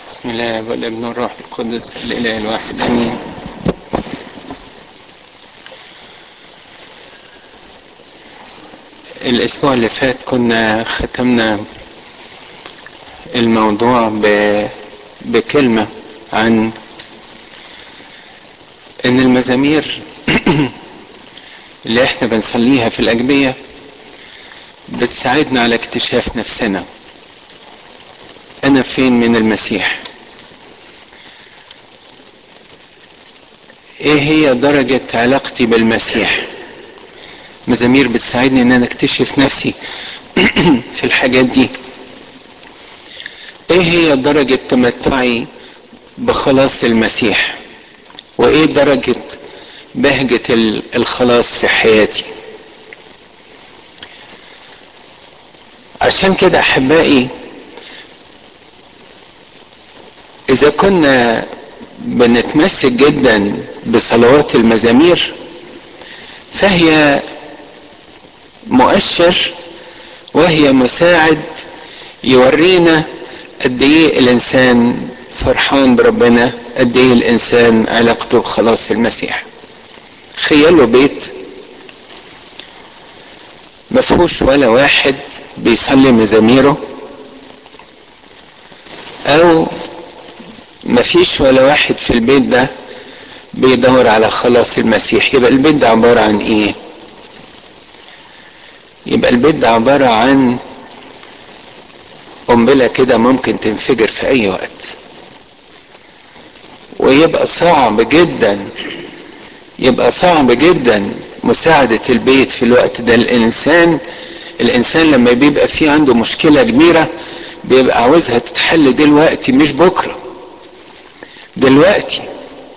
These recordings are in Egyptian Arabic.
بسم الله والابن والروح القدس الاله الواحد امين الاسبوع اللي فات كنا ختمنا الموضوع ب... بكلمة عن ان المزامير اللي احنا بنصليها في الاجبية بتساعدنا على اكتشاف نفسنا انا فين من المسيح ايه هي درجة علاقتي بالمسيح مزامير بتساعدني ان انا اكتشف نفسي في الحاجات دي ايه هي درجة تمتعي بخلاص المسيح وايه درجة بهجة الخلاص في حياتي عشان كده احبائي اذا كنا بنتمسك جدا بصلوات المزامير فهي مؤشر وهي مساعد يورينا قد ايه الانسان فرحان بربنا قد ايه الانسان علاقته بخلاص المسيح خيالوا بيت مفهوش ولا واحد بيصلي مزاميره او مفيش ولا واحد في البيت ده بيدور على خلاص المسيح يبقى البيت ده عبارة عن ايه يبقى البيت ده عبارة عن قنبلة كده ممكن تنفجر في اي وقت ويبقى صعب جدا يبقى صعب جدا مساعدة البيت في الوقت ده الانسان الانسان لما بيبقى فيه عنده مشكلة كبيرة بيبقى عاوزها تتحل دلوقتي مش بكره دلوقتي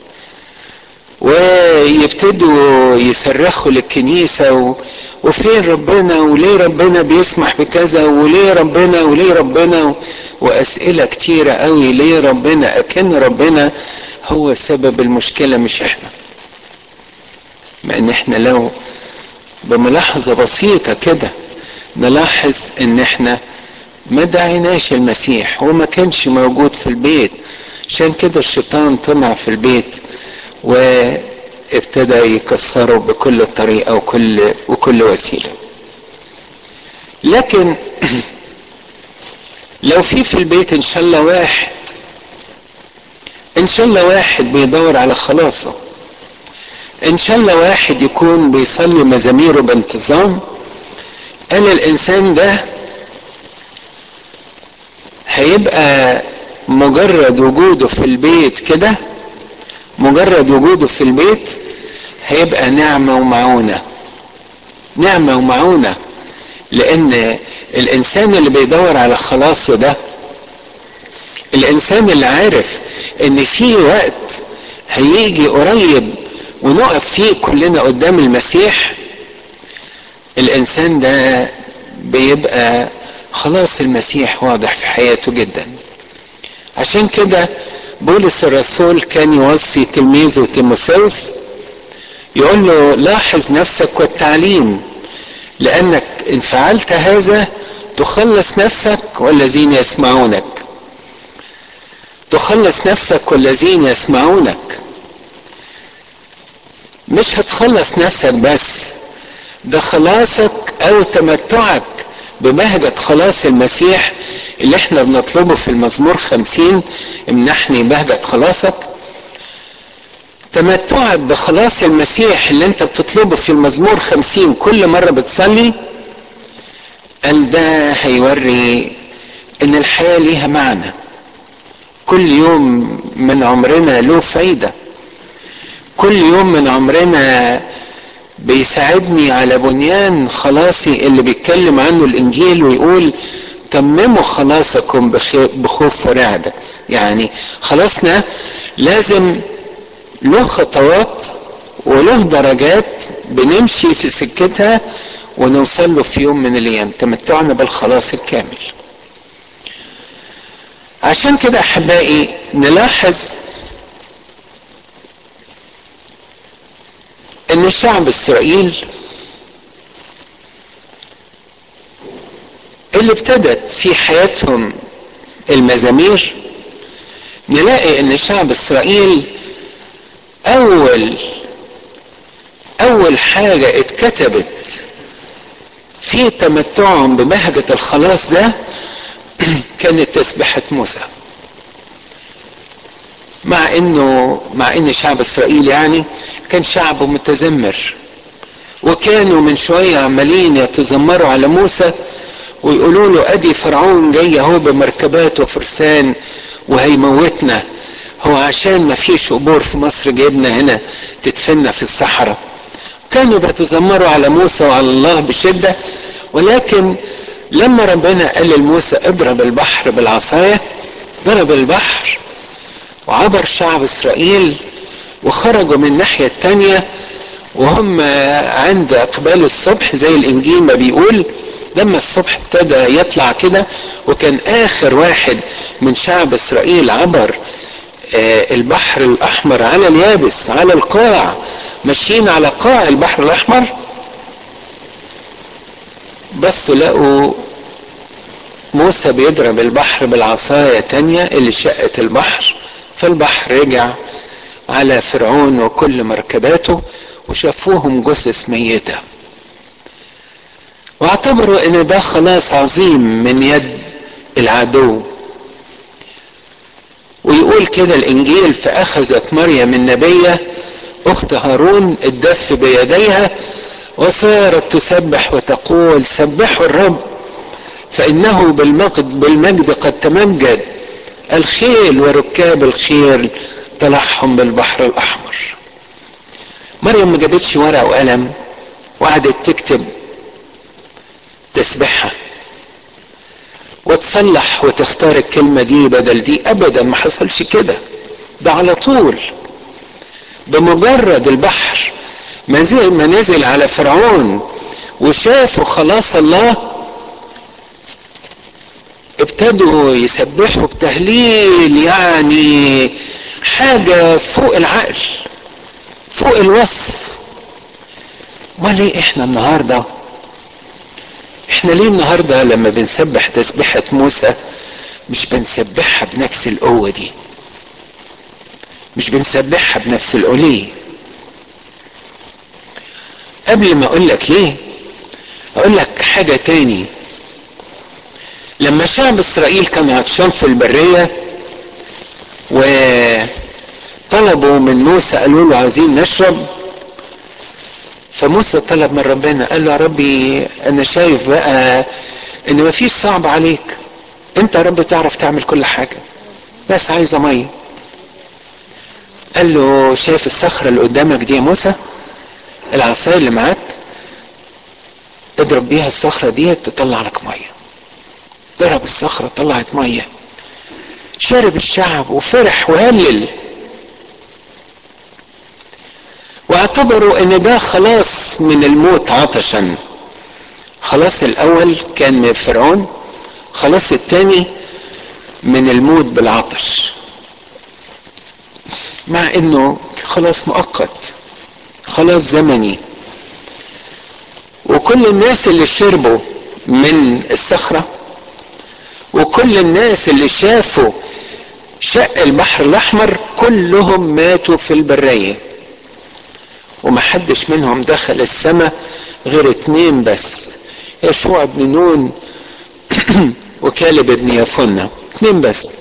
ويبتدوا يصرخوا للكنيسة و... وفين ربنا وليه ربنا بيسمح بكذا وليه ربنا وليه ربنا و... وأسئلة كتيرة قوي ليه ربنا أكن ربنا هو سبب المشكلة مش احنا مع ان احنا لو بملاحظة بسيطة كده نلاحظ ان احنا ما دعيناش المسيح هو ما كانش موجود في البيت عشان كده الشيطان طمع في البيت وابتدى يكسره بكل طريقة وكل وكل وسيلة لكن لو في في البيت ان شاء الله واحد ان شاء الله واحد بيدور على خلاصه ان شاء الله واحد يكون بيصلي مزاميره بانتظام قال الانسان ده هيبقى مجرد وجوده في البيت كده مجرد وجوده في البيت هيبقى نعمة ومعونة نعمة ومعونة لأن الإنسان اللي بيدور على خلاصه ده الإنسان اللي عارف إن في وقت هيجي قريب ونقف فيه كلنا قدام المسيح الإنسان ده بيبقى خلاص المسيح واضح في حياته جدا عشان كده بولس الرسول كان يوصي تلميذه تيموساوس يقول له لاحظ نفسك والتعليم لانك ان فعلت هذا تخلص نفسك والذين يسمعونك تخلص نفسك والذين يسمعونك مش هتخلص نفسك بس ده خلاصك او تمتعك ببهجة خلاص المسيح اللي احنا بنطلبه في المزمور خمسين امنحني بهجة خلاصك تمتعك بخلاص المسيح اللي انت بتطلبه في المزمور خمسين كل مرة بتصلي قال ده هيوري ان الحياة ليها معنى كل يوم من عمرنا له فايدة كل يوم من عمرنا بيساعدني على بنيان خلاصي اللي بيتكلم عنه الانجيل ويقول تمموا خلاصكم بخوف ورعدة يعني خلاصنا لازم له خطوات وله درجات بنمشي في سكتها ونوصل له في يوم من الايام تمتعنا بالخلاص الكامل عشان كده احبائي نلاحظ ان شعب اسرائيل اللي ابتدت في حياتهم المزامير نلاقي ان شعب اسرائيل اول اول حاجة اتكتبت في تمتعهم ببهجة الخلاص ده كانت تسبحة موسى مع انه مع ان شعب اسرائيل يعني كان شعب متذمر وكانوا من شوية عمالين يتذمروا على موسى ويقولوا له ادي فرعون جاي اهو بمركبات وفرسان وهيموتنا هو عشان ما فيش قبور في مصر جايبنا هنا تدفننا في الصحراء كانوا بيتذمروا على موسى وعلى الله بشدة ولكن لما ربنا قال لموسى اضرب البحر بالعصاية ضرب البحر وعبر شعب اسرائيل وخرجوا من الناحية التانية وهم عند اقبال الصبح زي الانجيل ما بيقول لما الصبح ابتدى يطلع كده وكان اخر واحد من شعب اسرائيل عبر البحر الاحمر على اليابس على القاع ماشيين على قاع البحر الاحمر بس لقوا موسى بيضرب البحر بالعصاية تانية اللي شقت البحر فالبحر رجع على فرعون وكل مركباته وشافوهم جثث ميتة واعتبروا ان ده خلاص عظيم من يد العدو ويقول كده الانجيل فاخذت مريم النبيه اخت هارون الدف بيديها وصارت تسبح وتقول سبحوا الرب فانه بالمجد, بالمجد قد تمجد الخيل وركاب الخيل طلعهم بالبحر الاحمر مريم ما جابتش ورقه وقلم وقعدت تكتب تسبحها وتصلح وتختار الكلمة دي بدل دي أبدا ما حصلش كده ده على طول بمجرد البحر ما زي ما نزل على فرعون وشافوا خلاص الله ابتدوا يسبحوا بتهليل يعني حاجة فوق العقل فوق الوصف وليه احنا النهارده احنا ليه النهارده لما بنسبح تسبيحة موسى مش بنسبحها بنفس القوة دي مش بنسبحها بنفس القوة ليه قبل ما اقول لك ليه اقول لك حاجة تاني لما شعب اسرائيل كان عطشان في البرية وطلبوا من موسى قالوا له عايزين نشرب فموسى طلب من ربنا قال له يا ربي انا شايف بقى ان مفيش صعب عليك انت يا رب تعرف تعمل كل حاجه بس عايزه ميه قال له شايف الصخره اللي قدامك دي يا موسى العصايه اللي معاك اضرب بيها الصخره دي تطلع لك ميه ضرب الصخره طلعت ميه شرب الشعب وفرح وهلل واعتبروا ان ده خلاص من الموت عطشا خلاص الاول كان من فرعون خلاص الثاني من الموت بالعطش مع انه خلاص مؤقت خلاص زمني وكل الناس اللي شربوا من الصخرة وكل الناس اللي شافوا شق البحر الاحمر كلهم ماتوا في البريه ومحدش منهم دخل السماء غير اتنين بس يشوع بن نون وكالب بن يفنة اتنين بس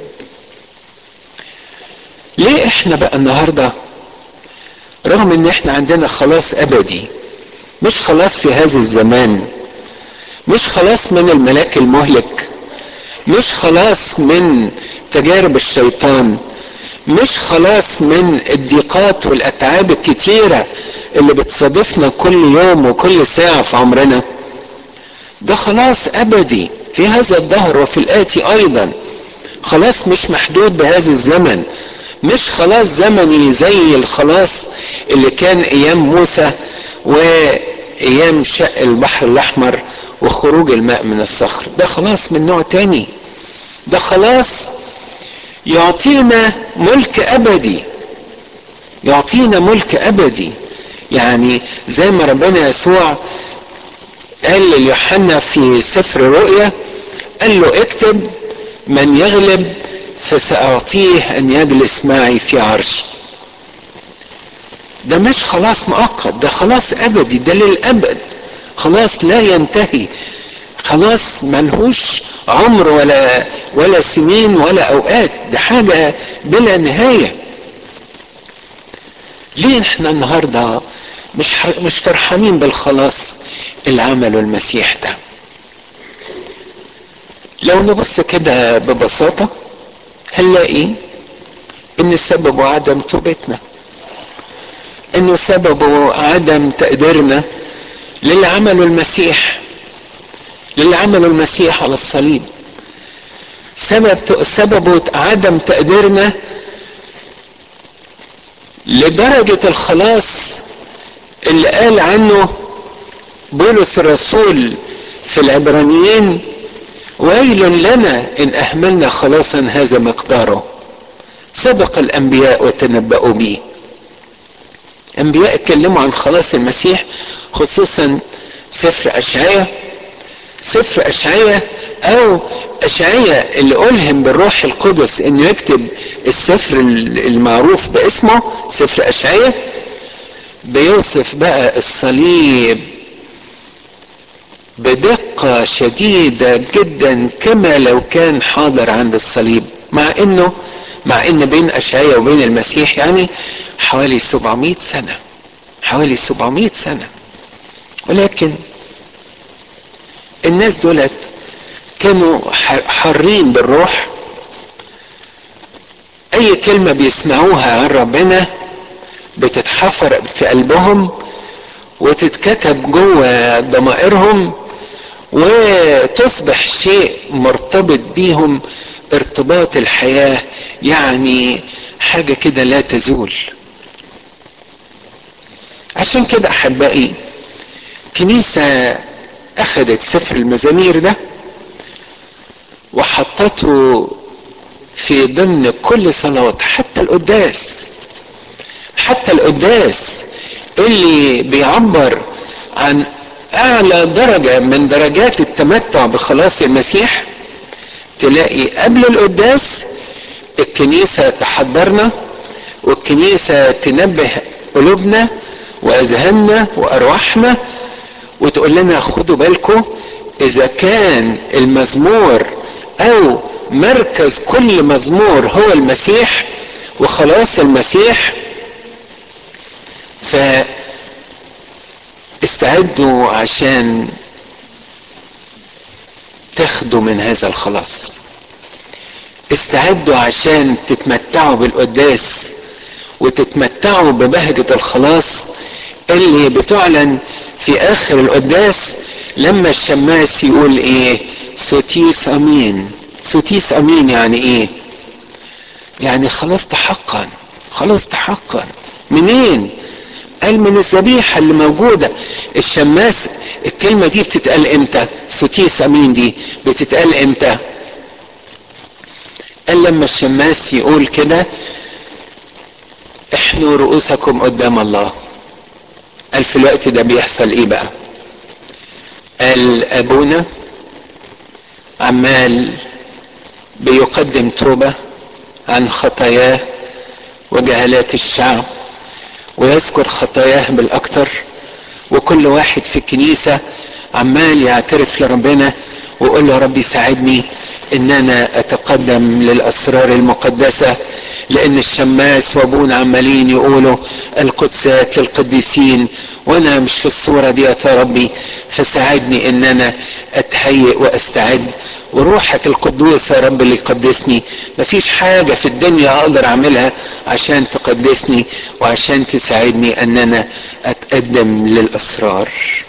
ليه احنا بقى النهاردة رغم ان احنا عندنا خلاص ابدي مش خلاص في هذا الزمان مش خلاص من الملاك المهلك مش خلاص من تجارب الشيطان مش خلاص من الضيقات والاتعاب الكتيره اللي بتصادفنا كل يوم وكل ساعه في عمرنا ده خلاص ابدي في هذا الدهر وفي الاتي ايضا خلاص مش محدود بهذا الزمن مش خلاص زمني زي الخلاص اللي كان ايام موسى وايام شق البحر الاحمر وخروج الماء من الصخر ده خلاص من نوع تاني ده خلاص يعطينا ملك ابدي يعطينا ملك ابدي يعني زي ما ربنا يسوع قال ليوحنا في سفر الرؤيا قال له اكتب من يغلب فسأعطيه أن يجلس معي في عرشي ده مش خلاص مؤقت ده خلاص أبدي ده للأبد خلاص لا ينتهي خلاص ملهوش عمر ولا ولا سنين ولا أوقات ده حاجة بلا نهاية ليه احنا النهارده مش مش فرحانين بالخلاص اللي عمله المسيح ده لو نبص كده ببساطة هنلاقي ان سببه عدم توبتنا انه سببه عدم تقديرنا للي عمله المسيح للي عمله المسيح على الصليب سبب سببه عدم تقديرنا لدرجة الخلاص اللي قال عنه بولس الرسول في العبرانيين ويل لنا ان اهملنا خلاصا هذا مقداره سبق الانبياء وتنبأوا به انبياء اتكلموا عن خلاص المسيح خصوصا سفر اشعياء سفر اشعياء او اشعياء اللي الهم بالروح القدس انه يكتب السفر المعروف باسمه سفر اشعياء بيوصف بقى الصليب بدقة شديدة جدا كما لو كان حاضر عند الصليب مع انه مع ان بين اشعياء وبين المسيح يعني حوالي 700 سنة حوالي 700 سنة ولكن الناس دولت كانوا حارين بالروح اي كلمة بيسمعوها عن ربنا بتتحفر في قلبهم وتتكتب جوه ضمائرهم وتصبح شيء مرتبط بيهم ارتباط الحياة يعني حاجة كده لا تزول عشان كده احبائي كنيسة اخذت سفر المزامير ده وحطته في ضمن كل صلوات حتى القداس حتى القداس اللي بيعبر عن اعلى درجة من درجات التمتع بخلاص المسيح تلاقي قبل القداس الكنيسة تحضرنا والكنيسة تنبه قلوبنا واذهاننا وارواحنا وتقول لنا خدوا بالكم اذا كان المزمور او مركز كل مزمور هو المسيح وخلاص المسيح ف استعدوا عشان تاخدوا من هذا الخلاص استعدوا عشان تتمتعوا بالقداس وتتمتعوا ببهجة الخلاص اللي بتعلن في اخر القداس لما الشماس يقول ايه سوتيس امين سوتيس امين يعني ايه يعني خلاص تحقا خلاص تحقا منين قال من الذبيحة اللي موجودة الشماس الكلمة دي بتتقال امتى سوتيس امين دي بتتقال امتى قال لما الشماس يقول كده احنوا رؤوسكم قدام الله قال في الوقت ده بيحصل ايه بقى قال ابونا عمال بيقدم توبة عن خطاياه وجهالات الشعب ويذكر خطاياه بالاكتر وكل واحد في الكنيسة عمال يعترف لربنا ويقول له ربي ساعدني ان انا اتقدم للاسرار المقدسة لان الشماس وابونا عمالين يقولوا القدسات للقديسين وانا مش في الصورة دي يا ربي فساعدني ان انا اتهيئ واستعد وروحك القدوس يا رب اللي يقدسني مفيش حاجة في الدنيا اقدر اعملها عشان تقدسني وعشان تساعدني ان انا اتقدم للاسرار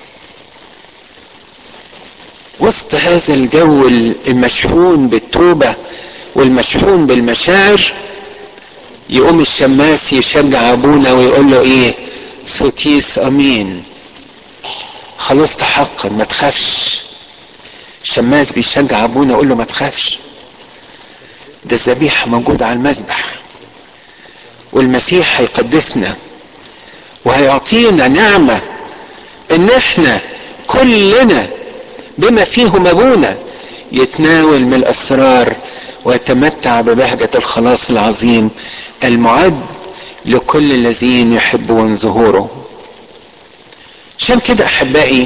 وسط هذا الجو المشحون بالتوبة والمشحون بالمشاعر يقوم الشماس يشجع ابونا ويقول له ايه سوتيس امين خلاص تحقق ما تخافش الشماس بيشجع ابونا يقول له ما تخافش ده الذبيحة موجودة على المذبح والمسيح هيقدسنا وهيعطينا نعمة ان احنا كلنا بما فيهم ابونا يتناول من الاسرار ويتمتع ببهجة الخلاص العظيم المعد لكل الذين يحبون ظهوره عشان كده احبائي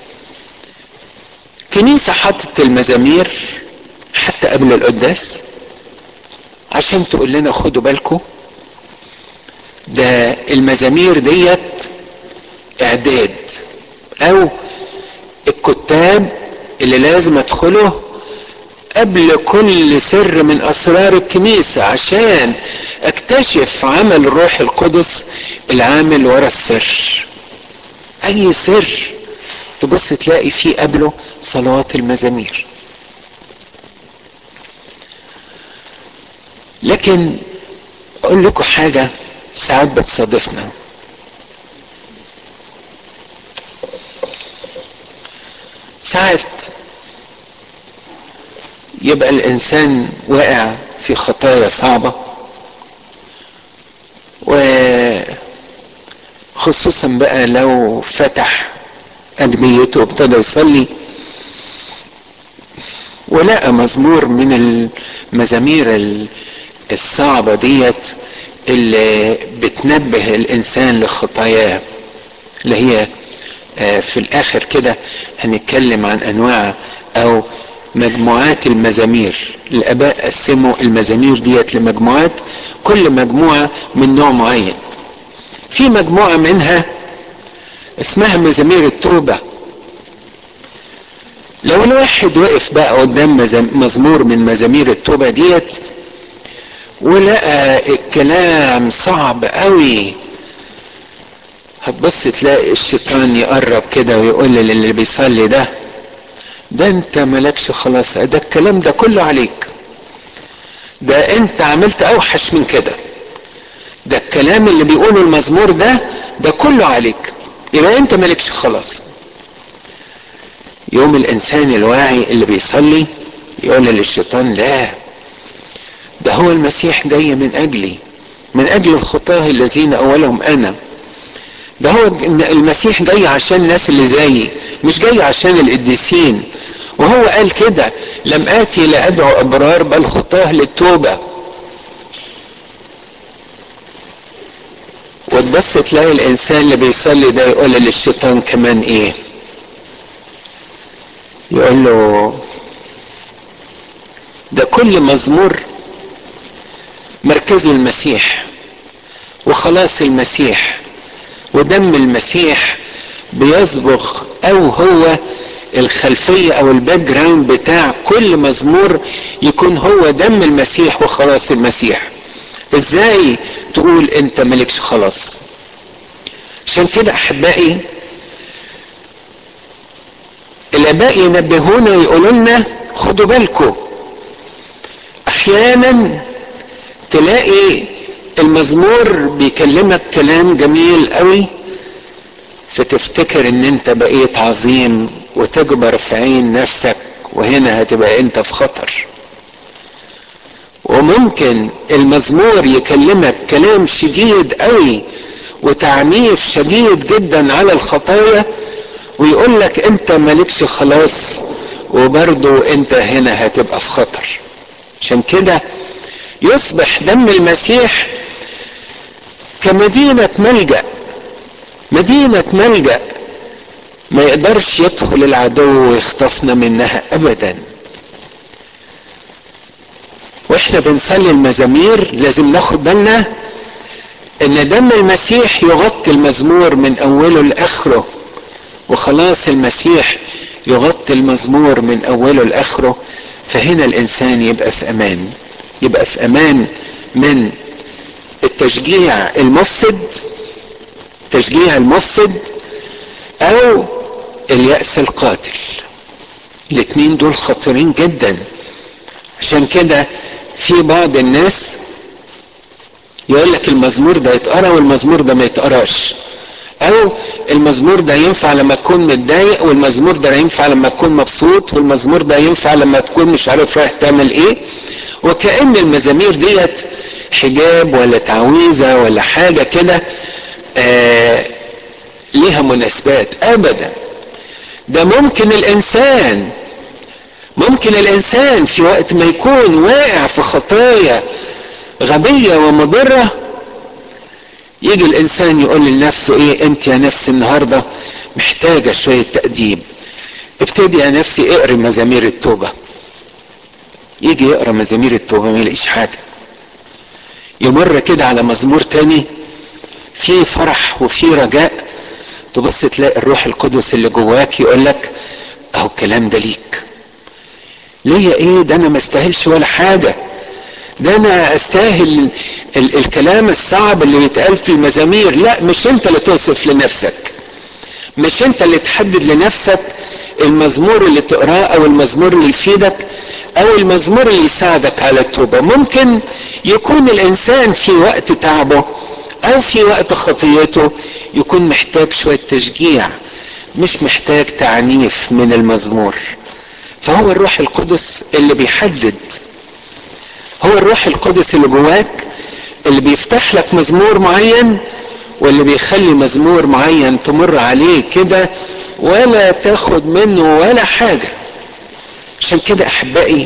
كنيسة حطت المزامير حتى قبل القداس عشان تقول لنا خدوا بالكم ده المزامير ديت اعداد او الكتاب اللي لازم ادخله قبل كل سر من اسرار الكنيسة عشان اكتشف عمل الروح القدس العامل ورا السر اي سر تبص تلاقي فيه قبله صلوات المزامير لكن اقول لكم حاجة ساعات بتصادفنا ساعات يبقى الانسان واقع في خطايا صعبة وخصوصا بقى لو فتح أدميته وابتدى يصلي ولقى مزمور من المزامير الصعبة ديت اللي بتنبه الإنسان لخطاياه اللي هي في الآخر كده هنتكلم عن أنواع أو مجموعات المزامير الآباء قسموا المزامير ديت لمجموعات كل مجموعة من نوع معين في مجموعة منها اسمها مزامير التوبة لو الواحد وقف بقى قدام مزمور من مزامير التوبة ديت ولقى الكلام صعب قوي هتبص تلاقي الشيطان يقرب كده ويقول للي بيصلي ده ده انت مالكش خلاص ده الكلام ده كله عليك ده انت عملت اوحش من كده ده الكلام اللي بيقوله المزمور ده ده كله عليك يبقى انت مالكش خلاص يوم الانسان الواعي اللي بيصلي يقول للشيطان لا ده هو المسيح جاي من اجلي من اجل الخطاه الذين اولهم انا ده هو المسيح جاي عشان الناس اللي زيي مش جاي عشان القديسين وهو قال كده لم اتي لادعو ابرار بل خطاه للتوبه وتبص تلاقي الانسان اللي بيصلي ده يقول للشيطان كمان ايه يقول له ده كل مزمور مركزه المسيح وخلاص المسيح ودم المسيح بيصبغ او هو الخلفية او الباك جراوند بتاع كل مزمور يكون هو دم المسيح وخلاص المسيح ازاي تقول انت مالكش خلاص عشان كده احبائي الاباء ينبهونا ويقولوا لنا خدوا بالكم احيانا تلاقي المزمور بيكلمك كلام جميل قوي فتفتكر ان انت بقيت عظيم وتجبر في عين نفسك وهنا هتبقى انت في خطر وممكن المزمور يكلمك كلام شديد قوي وتعنيف شديد جدا على الخطايا ويقول لك انت مالكش خلاص وبرضو انت هنا هتبقى في خطر عشان كده يصبح دم المسيح كمدينة ملجأ مدينة ملجأ ما يقدرش يدخل العدو ويخطفنا منها ابدا واحنا بنصلي المزامير لازم ناخد بالنا ان دم المسيح يغطي المزمور من اوله لاخره وخلاص المسيح يغطي المزمور من اوله لاخره فهنا الانسان يبقى في امان يبقى في امان من التشجيع المفسد تشجيع المفسد او اليأس القاتل الاتنين دول خطيرين جدا عشان كده في بعض الناس يقول لك المزمور ده يتقرا والمزمور ده ما يتقراش او المزمور ده ينفع لما تكون متضايق والمزمور ده ينفع لما تكون مبسوط والمزمور ده ينفع لما تكون مش عارف رايح تعمل ايه وكأن المزامير ديت حجاب ولا تعويذة ولا حاجة كده آه ليها مناسبات ابدا ده ممكن الانسان ممكن الانسان في وقت ما يكون واقع في خطايا غبية ومضرة يجي الانسان يقول لنفسه ايه انت يا نفسي النهاردة محتاجة شوية تأديب ابتدي يا نفسي اقري مزامير التوبة يجي يقرا مزامير التوبة ما يلاقيش حاجة يمر كده على مزمور تاني فيه فرح وفيه رجاء تبص تلاقي الروح القدس اللي جواك يقول لك اهو الكلام ده ليك ليا ايه ده انا ما استاهلش ولا حاجه ده انا استاهل ال الكلام الصعب اللي بيتقال في المزامير لا مش انت اللي توصف لنفسك مش انت اللي تحدد لنفسك المزمور اللي تقراه او المزمور اللي يفيدك او المزمور اللي يساعدك على التوبه ممكن يكون الانسان في وقت تعبه او في وقت خطيته يكون محتاج شويه تشجيع مش محتاج تعنيف من المزمور فهو الروح القدس اللي بيحدد هو الروح القدس اللي جواك اللي بيفتح لك مزمور معين واللي بيخلي مزمور معين تمر عليه كده ولا تاخد منه ولا حاجه عشان كده احبائي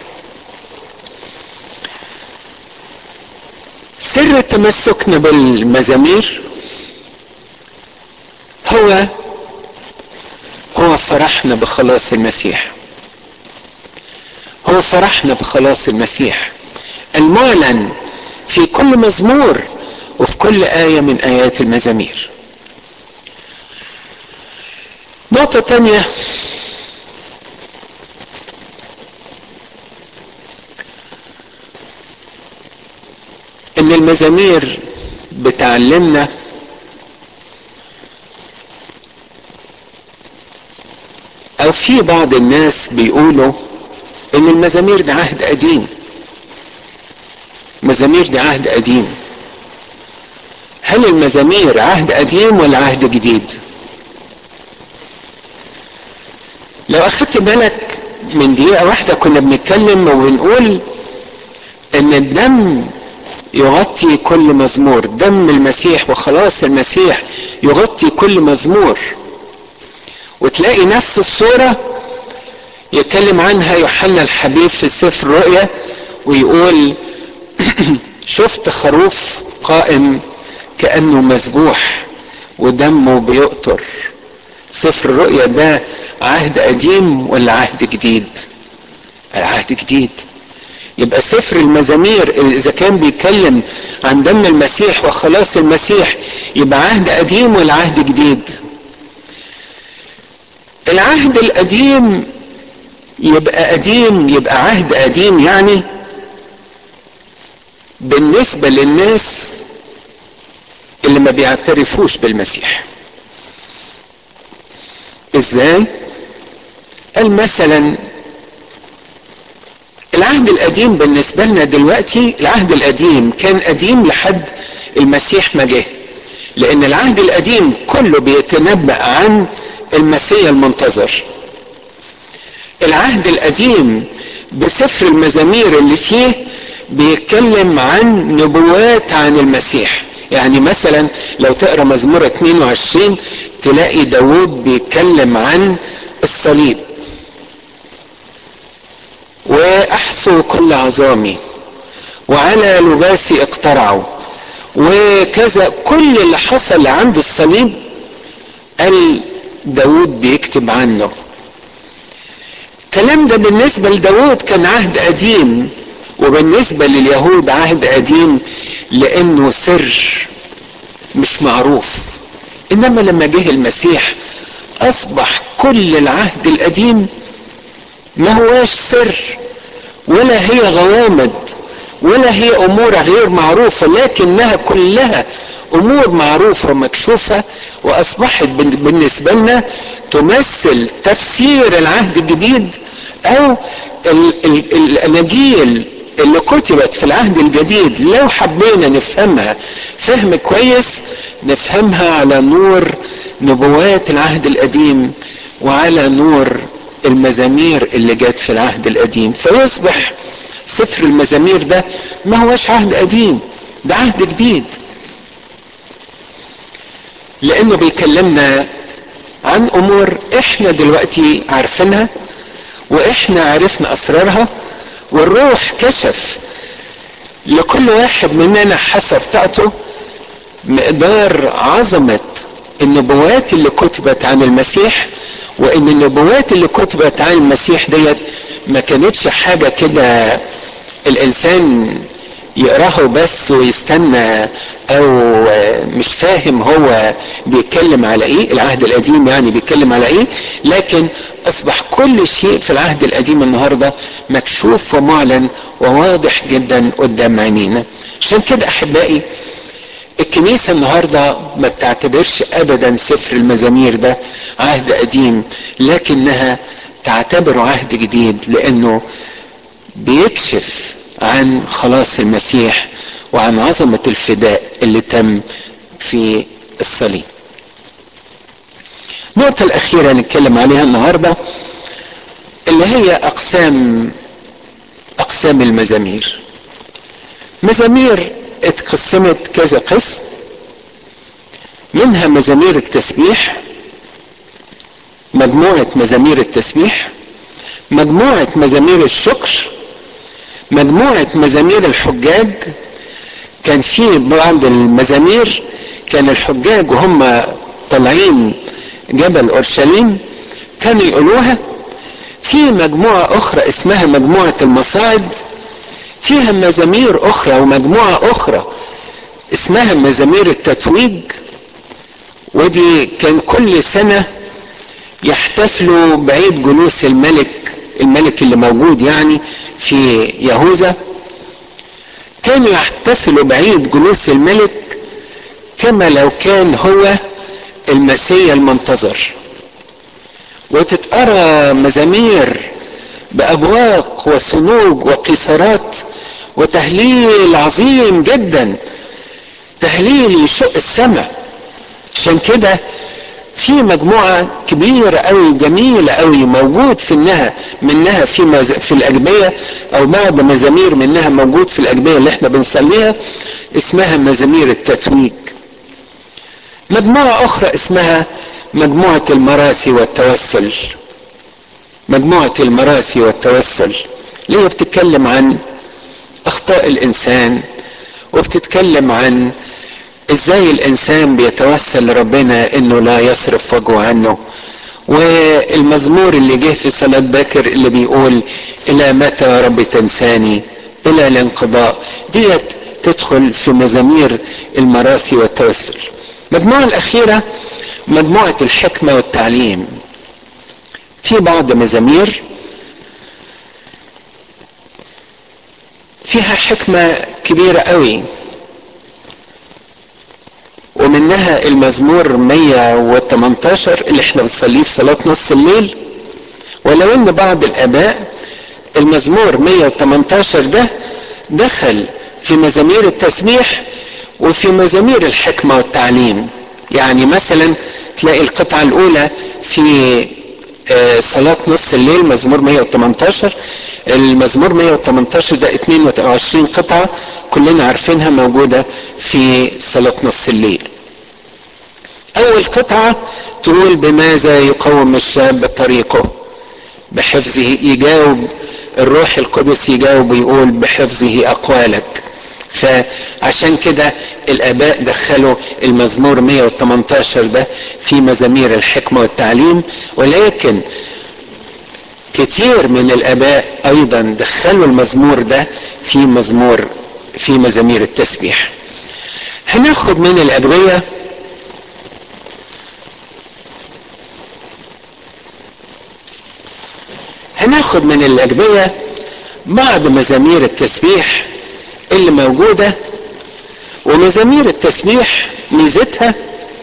سر تمسكنا بالمزامير هو هو فرحنا بخلاص المسيح هو فرحنا بخلاص المسيح المعلن في كل مزمور وفي كل آية من آيات المزامير نقطة تانية ان المزامير بتعلمنا او في بعض الناس بيقولوا ان المزامير ده عهد قديم مزامير ده عهد قديم هل المزامير عهد قديم ولا عهد جديد لو اخدت بالك من دقيقة واحدة كنا بنتكلم وبنقول ان الدم يغطي كل مزمور دم المسيح وخلاص المسيح يغطي كل مزمور وتلاقي نفس الصورة يتكلم عنها يوحنا الحبيب في سفر الرؤيا ويقول شفت خروف قائم كأنه مذبوح ودمه بيقطر سفر الرؤيا ده عهد قديم ولا عهد جديد العهد جديد يبقى سفر المزامير اذا كان بيتكلم عن دم المسيح وخلاص المسيح يبقى عهد قديم ولا عهد جديد العهد القديم يبقى قديم يبقى عهد قديم يعني بالنسبة للناس اللي ما بيعترفوش بالمسيح ازاي قال مثلا العهد القديم بالنسبة لنا دلوقتي العهد القديم كان قديم لحد المسيح ما جه لان العهد القديم كله بيتنبأ عن المسيح المنتظر العهد القديم بسفر المزامير اللي فيه بيتكلم عن نبوات عن المسيح يعني مثلا لو تقرا مزمور 22 تلاقي داود بيتكلم عن الصليب واحسوا كل عظامي وعلى لباسي اقترعوا وكذا كل اللي حصل عند الصليب قال داود بيكتب عنه الكلام ده بالنسبة لداود كان عهد قديم وبالنسبة لليهود عهد قديم لانه سر مش معروف انما لما جه المسيح اصبح كل العهد القديم ما هواش سر ولا هي غوامض ولا هي امور غير معروفه لكنها كلها امور معروفه ومكشوفه واصبحت بالنسبه لنا تمثل تفسير العهد الجديد او ال ال الاناجيل اللي كتبت في العهد الجديد لو حبينا نفهمها فهم كويس نفهمها على نور نبوات العهد القديم وعلى نور المزامير اللي جت في العهد القديم فيصبح سفر المزامير ده ما هوش عهد قديم ده عهد جديد لانه بيكلمنا عن امور احنا دلوقتي عارفينها واحنا عرفنا اسرارها والروح كشف لكل واحد مننا حسب طاقته مقدار عظمة النبوات اللي كتبت عن المسيح وان النبوات اللي كتبت عن المسيح ديت ما كانتش حاجة كده الانسان يقراها بس ويستنى او مش فاهم هو بيتكلم على ايه العهد القديم يعني بيتكلم على ايه لكن اصبح كل شيء في العهد القديم النهارده مكشوف ومعلن وواضح جدا قدام عينينا عشان كده احبائي الكنيسة النهاردة ما بتعتبرش ابدا سفر المزامير ده عهد قديم لكنها تعتبره عهد جديد لانه بيكشف عن خلاص المسيح وعن عظمة الفداء اللي تم في الصليب النقطة الأخيرة نتكلم عليها النهاردة اللي هي أقسام أقسام المزامير مزامير اتقسمت كذا قسم منها مزامير التسبيح مجموعة مزامير التسبيح مجموعة مزامير الشكر مجموعة مزامير الحجاج كان في بعض المزامير كان الحجاج وهم طالعين جبل اورشليم كانوا يقولوها في مجموعة اخرى اسمها مجموعة المصاعد فيها مزامير اخرى ومجموعة اخرى اسمها مزامير التتويج ودي كان كل سنة يحتفلوا بعيد جلوس الملك الملك اللي موجود يعني في يهوذا كانوا يحتفلوا بعيد جلوس الملك كما لو كان هو المسيا المنتظر وتتقرا مزامير بابواق وصنوج وقيصرات وتهليل عظيم جدا تهليل يشق السماء عشان كده في مجموعة كبيرة قوي جميلة قوي موجود في انها منها في مز... في الاجبية او بعض مزامير منها موجود في الاجبية اللي احنا بنصليها اسمها مزامير التتويج مجموعة اخرى اسمها مجموعة المراسي والتوسل مجموعة المراسي والتوسل اللي هي بتتكلم عن اخطاء الانسان وبتتكلم عن ازاي الانسان بيتوسل لربنا انه لا يصرف وجهه عنه والمزمور اللي جه في صلاة باكر اللي بيقول الى متى يا رب تنساني الى الانقضاء ديت تدخل في مزامير المراسي والتوسل المجموعة الاخيرة مجموعة الحكمة والتعليم في بعض مزامير فيها حكمة كبيرة قوي ومنها المزمور 118 اللي احنا بنصليه في صلاة نص الليل ولو ان بعض الاباء المزمور 118 ده دخل في مزامير التسبيح وفي مزامير الحكمة والتعليم يعني مثلا تلاقي القطعة الاولى في صلاة نص الليل مزمور 118 المزمور 118 ده 22 قطعة كلنا عارفينها موجودة في صلاة نص الليل أول قطعة تقول بماذا يقوم الشاب طريقه بحفظه يجاوب الروح القدس يجاوب ويقول بحفظه أقوالك فعشان كده الآباء دخلوا المزمور 118 ده في مزامير الحكمة والتعليم ولكن كتير من الآباء أيضا دخلوا المزمور ده في مزمور في مزامير التسبيح هناخد من الأدوية هناخد من الأجبية بعض مزامير التسبيح اللي موجودة ومزامير التسبيح ميزتها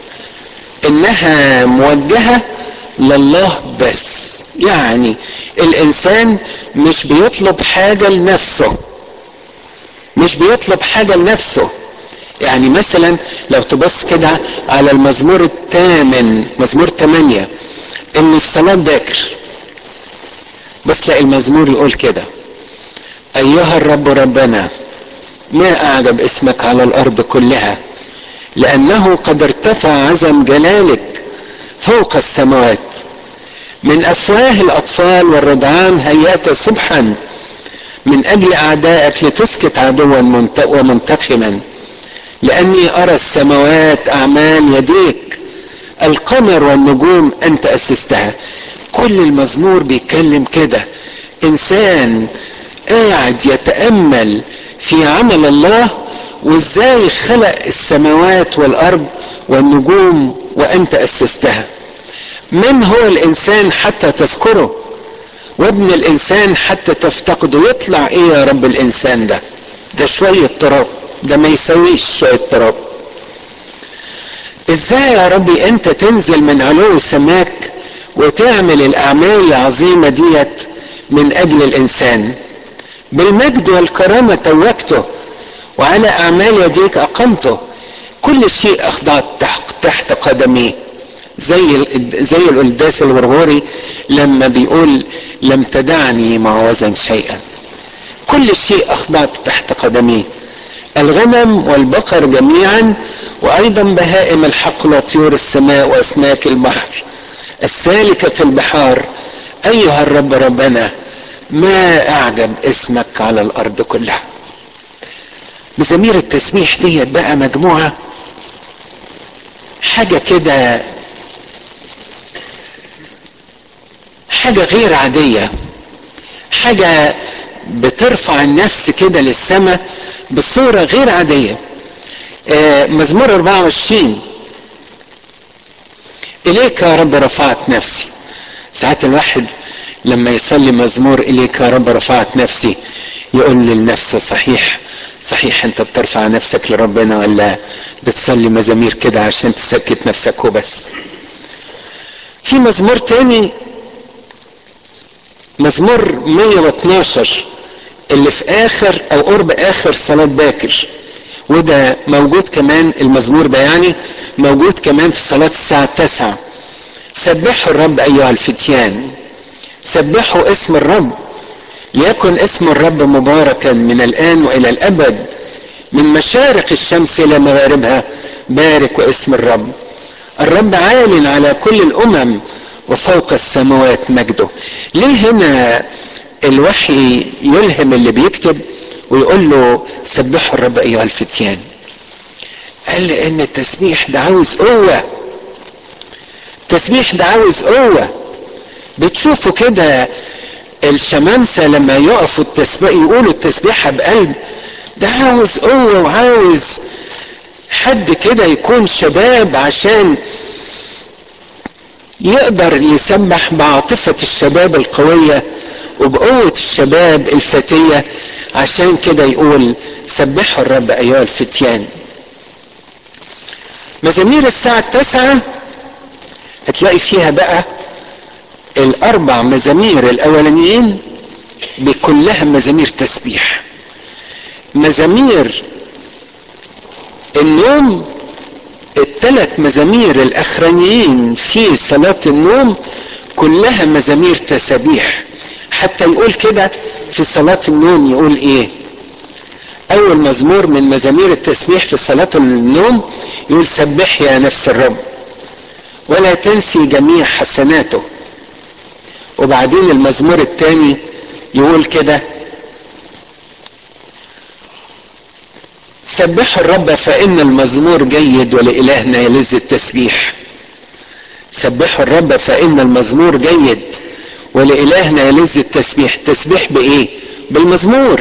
انها موجهة لله بس يعني الانسان مش بيطلب حاجة لنفسه مش بيطلب حاجة لنفسه يعني مثلا لو تبص كده على المزمور الثامن مزمور ثمانية اللي في صلاة باكر بس تلاقي المزمور يقول كده ايها الرب ربنا ما اعجب اسمك على الارض كلها لانه قد ارتفع عزم جلالك فوق السماوات من افواه الاطفال والرضعان هيأت صبحا من اجل اعدائك لتسكت عدوا ومنتقما لاني ارى السماوات اعمال يديك القمر والنجوم انت اسستها كل المزمور بيتكلم كده انسان قاعد يتامل في عمل الله وازاي خلق السماوات والارض والنجوم وانت اسستها من هو الانسان حتى تذكره وابن الانسان حتى تفتقده يطلع ايه يا رب الانسان ده ده شوية تراب ده ما يسويش شوية تراب ازاي يا ربي انت تنزل من علو السماك وتعمل الاعمال العظيمة ديت من اجل الانسان بالمجد والكرامة توجته وعلى اعمال يديك اقمته كل شيء اخضعت تحت, تحت قدميه زي زي القداس الغرغوري لما بيقول لم تدعني معوزا شيئا كل شيء اخضعت تحت قدميه الغنم والبقر جميعا وايضا بهائم الحقل وطيور السماء واسماك البحر السالكه في البحار ايها الرب ربنا ما اعجب اسمك على الارض كلها مزامير التسبيح ديت بقى مجموعه حاجه كده حاجة غير عادية حاجة بترفع النفس كده للسماء بصورة غير عادية آه مزمور 24 إليك يا رب رفعت نفسي ساعات الواحد لما يصلي مزمور إليك يا رب رفعت نفسي يقول لنفسه صحيح صحيح انت بترفع نفسك لربنا ولا بتصلي مزامير كده عشان تسكت نفسك وبس في مزمور تاني مزمور 112 اللي في اخر او قرب اخر صلاة باكر وده موجود كمان المزمور ده يعني موجود كمان في صلاة الساعة التاسعة سبحوا الرب ايها الفتيان سبحوا اسم الرب ليكن اسم الرب مباركا من الان والى الابد من مشارق الشمس الى مغاربها بارك واسم الرب الرب عال على كل الامم وفوق السماوات مجده ليه هنا الوحي يلهم اللي بيكتب ويقول له سبحوا الرب ايها الفتيان قال لان التسبيح ده عاوز قوه التسبيح ده عاوز قوه بتشوفوا كده الشمامسه لما يقفوا التسبيح يقولوا التسبيحه بقلب ده عاوز قوه وعاوز حد كده يكون شباب عشان يقدر يسبح بعاطفة الشباب القوية وبقوة الشباب الفتية عشان كده يقول سبحوا الرب أيها الفتيان مزامير الساعة التاسعة هتلاقي فيها بقى الأربع مزامير الأولانيين بكلها مزامير تسبيح مزامير النوم الثلاث مزامير الاخرانيين في صلاة النوم كلها مزامير تسابيح حتى يقول كده في صلاة النوم يقول ايه اول مزمور من مزامير التسبيح في صلاة النوم يقول سبح يا نفس الرب ولا تنسي جميع حسناته وبعدين المزمور الثاني يقول كده سبحوا الرب فإن المزمور جيد ولإلهنا يلذ التسبيح سبحوا الرب فإن المزمور جيد ولإلهنا يلذ التسبيح تسبيح بإيه بالمزمور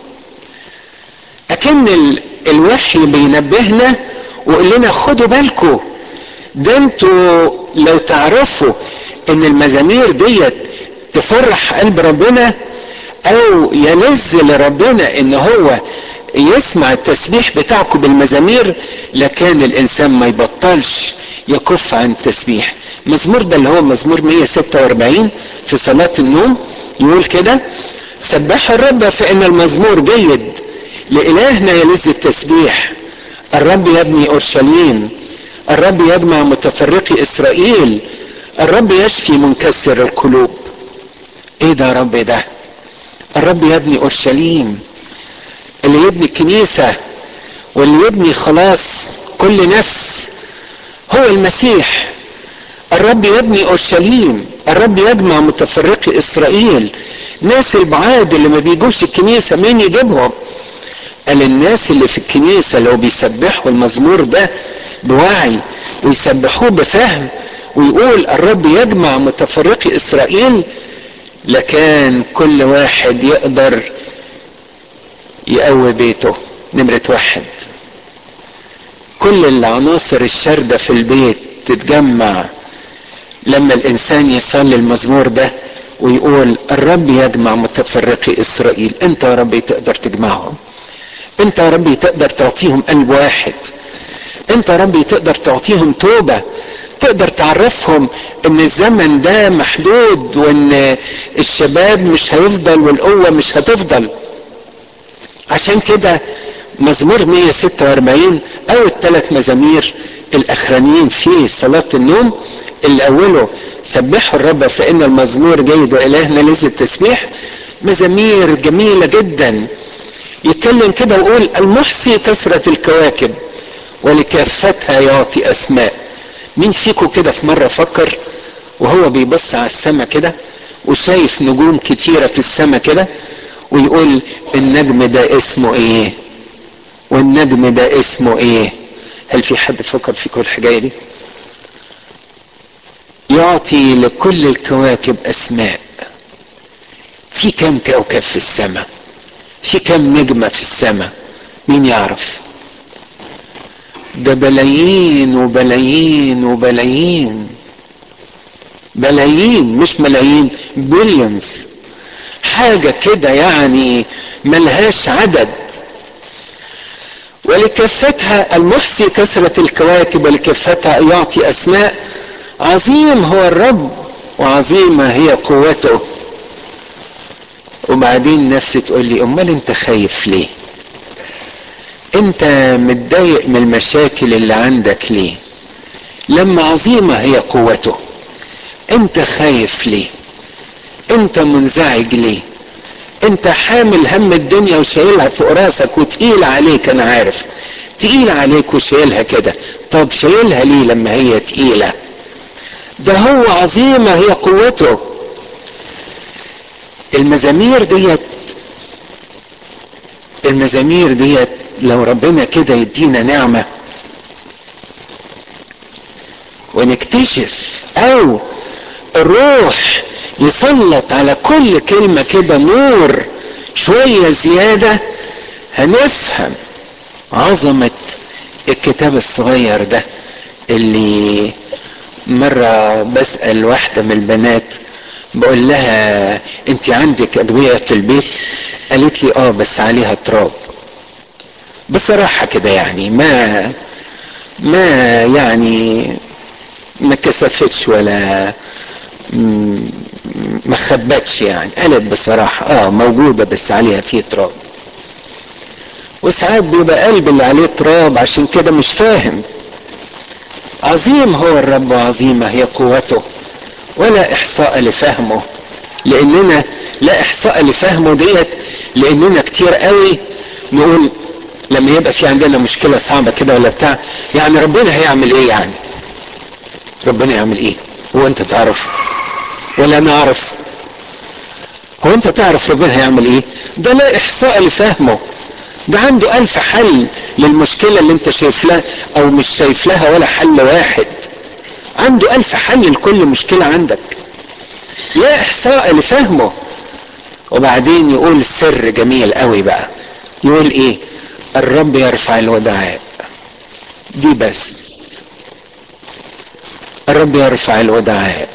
أكن ال... الوحي بينبهنا ويقول لنا خدوا بالكم ده انتوا لو تعرفوا ان المزامير ديت تفرح قلب ربنا او يلذ لربنا ان هو يسمع التسبيح بتاعكم بالمزامير لكان الانسان ما يبطلش يكف عن التسبيح مزمور ده اللي هو مزمور 146 في صلاة النوم يقول كده سبح الرب فإن المزمور جيد لإلهنا يلذ التسبيح الرب يبني أورشليم الرب يجمع متفرقي إسرائيل الرب يشفي منكسر القلوب ايه ده يا رب ده الرب يبني اورشليم اللي يبني الكنيسة واللي يبني خلاص كل نفس هو المسيح الرب يبني اورشليم الرب يجمع متفرقي اسرائيل ناس البعاد اللي ما بيجوش الكنيسة مين يجيبهم قال الناس اللي في الكنيسة لو بيسبحوا المزمور ده بوعي ويسبحوه بفهم ويقول الرب يجمع متفرقي اسرائيل لكان كل واحد يقدر يقوي بيته نمرة واحد كل العناصر الشاردة في البيت تتجمع لما الانسان يصلي المزمور ده ويقول الرب يجمع متفرقي اسرائيل انت يا رب تقدر تجمعهم انت يا رب تقدر تعطيهم قلب واحد انت يا رب تقدر تعطيهم توبه تقدر تعرفهم ان الزمن ده محدود وان الشباب مش هيفضل والقوه مش هتفضل عشان كده مزمور 146 او الثلاث مزامير الاخرانيين في صلاه النوم اللي اوله سبحوا الرب فان المزمور جيد والهنا لذ التسبيح مزامير جميله جدا يتكلم كده ويقول المحصي كثرة الكواكب ولكافتها يعطي اسماء مين فيكم كده في مرة فكر وهو بيبص على السماء كده وشايف نجوم كتيرة في السماء كده ويقول النجم ده اسمه ايه والنجم ده اسمه ايه هل في حد فكر في كل الحكاية دي يعطي لكل الكواكب اسماء في كم كوكب في السماء في كم نجمة في السماء مين يعرف ده بلايين وبلايين وبلايين بلايين مش ملايين بليونز حاجة كده يعني ملهاش عدد ولكفتها المحصي كثرة الكواكب ولكفتها يعطي أسماء عظيم هو الرب وعظيمة هي قوته وبعدين نفسي تقول لي امال انت خايف ليه انت متضايق من المشاكل اللي عندك ليه لما عظيمة هي قوته انت خايف ليه انت منزعج ليه انت حامل هم الدنيا وشايلها فوق راسك وتقيل عليك انا عارف تقيل عليك وشايلها كده طب شايلها ليه لما هي تقيلة ده هو عظيمة هي قوته المزامير ديت المزامير ديت لو ربنا كده يدينا نعمة ونكتشف او الروح يسلط على كل كلمة كده نور شوية زيادة هنفهم عظمة الكتاب الصغير ده اللي مرة بسأل واحدة من البنات بقول لها انت عندك ادوية في البيت قالت لي اه بس عليها تراب بصراحة كده يعني ما ما يعني ما كسفتش ولا ما خبتش يعني قالت بصراحة اه موجودة بس عليها فيه تراب وساعات بيبقى قلب اللي عليه تراب عشان كده مش فاهم عظيم هو الرب وعظيمة هي قوته ولا احصاء لفهمه لاننا لا احصاء لفهمه ديت لاننا كتير قوي نقول لما يبقى في عندنا مشكلة صعبة كده ولا بتاع يعني ربنا هيعمل ايه يعني ربنا يعمل ايه هو انت تعرف ولا انا اعرف هو انت تعرف ربنا هيعمل ايه ده لا احصاء لفهمه ده عنده الف حل للمشكلة اللي انت شايف لها او مش شايف لها ولا حل واحد عنده الف حل لكل مشكلة عندك لا احصاء لفهمه وبعدين يقول سر جميل قوي بقى يقول ايه الرب يرفع الودعاء دي بس الرب يرفع الودعاء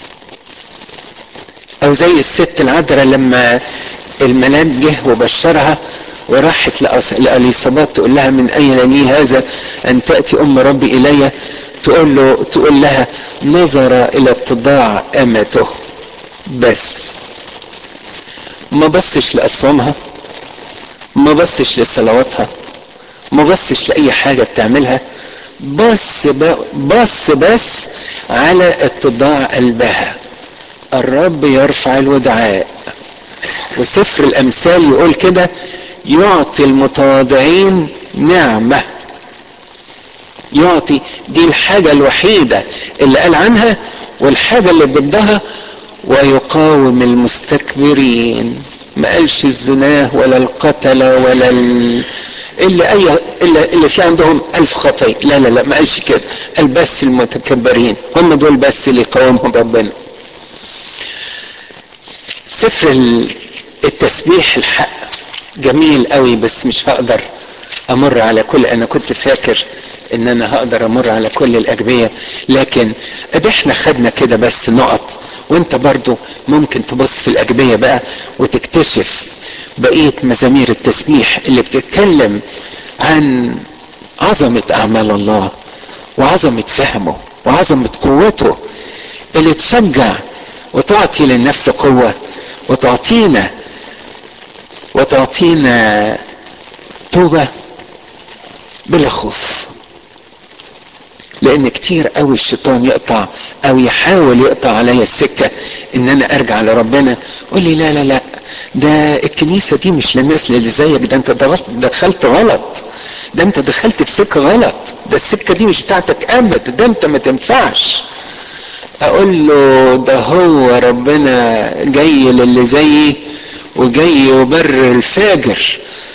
او زي الست العذراء لما الملاك جه وبشرها وراحت لأليصابات تقول لها من أين لي هذا أن تأتي أم ربي إلي تقول له تقول لها نظر إلى اتضاع أمته بس ما بصش لأصوامها ما بصش لصلواتها ما بصش لأي حاجة بتعملها بص بص بس على اتضاع قلبها الرب يرفع الودعاء وسفر الأمثال يقول كده يعطي المتواضعين نعمة يعطي دي الحاجة الوحيدة اللي قال عنها والحاجة اللي ضدها ويقاوم المستكبرين ما قالش الزناه ولا القتلة ولا ال... اللي اي اللي, اللي في عندهم الف خطية لا لا لا ما قالش كده قال بس المتكبرين هم دول بس اللي يقاومهم ربنا سفر التسبيح الحق جميل قوي بس مش هقدر امر على كل انا كنت فاكر ان انا هقدر امر على كل الاجبيه لكن ادي احنا خدنا كده بس نقط وانت برضو ممكن تبص في الاجبيه بقى وتكتشف بقيه مزامير التسبيح اللي بتتكلم عن عظمه اعمال الله وعظمه فهمه وعظمه قوته اللي تشجع وتعطي للنفس قوه وتعطينا وتعطينا توبه بلا خوف لان كتير قوي الشيطان يقطع او يحاول يقطع عليا السكه ان انا ارجع لربنا قول لي لا لا لا ده الكنيسه دي مش للناس اللي زيك ده انت دخلت غلط ده انت دخلت في سكه غلط ده السكه دي مش بتاعتك ابدا ده انت ما تنفعش اقول له ده هو ربنا جاي للي زيي وجاي يبر الفاجر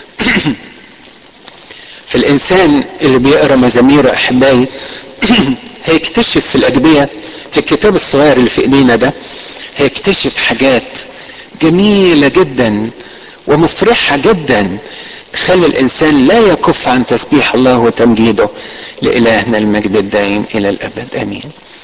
فالانسان اللي بيقرا مزامير احبائي هيكتشف في الاجبيه في الكتاب الصغير اللي في ايدينا ده هيكتشف حاجات جميله جدا ومفرحه جدا تخلي الانسان لا يكف عن تسبيح الله وتمجيده لالهنا المجد الدائم الى الابد امين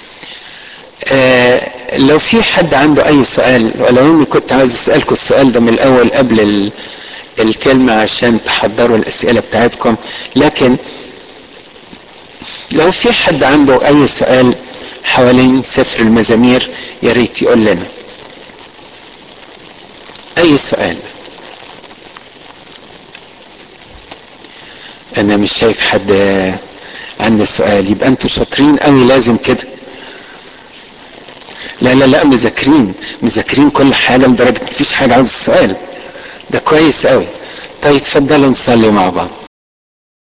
آه لو في حد عنده اي سؤال ولو اني كنت عايز اسالكم السؤال ده من الاول قبل ال الكلمة عشان تحضروا الأسئلة بتاعتكم لكن لو في حد عنده أي سؤال حوالين سفر المزامير يا ريت يقول لنا أي سؤال أنا مش شايف حد عنده سؤال يبقى أنتوا شاطرين قوي لازم كده لا لا لا مذاكرين مذاكرين كل حاجة لدرجة مفيش حاجة عاوز السؤال ده كويس قوي طيب اتفضلوا نصلي مع بعض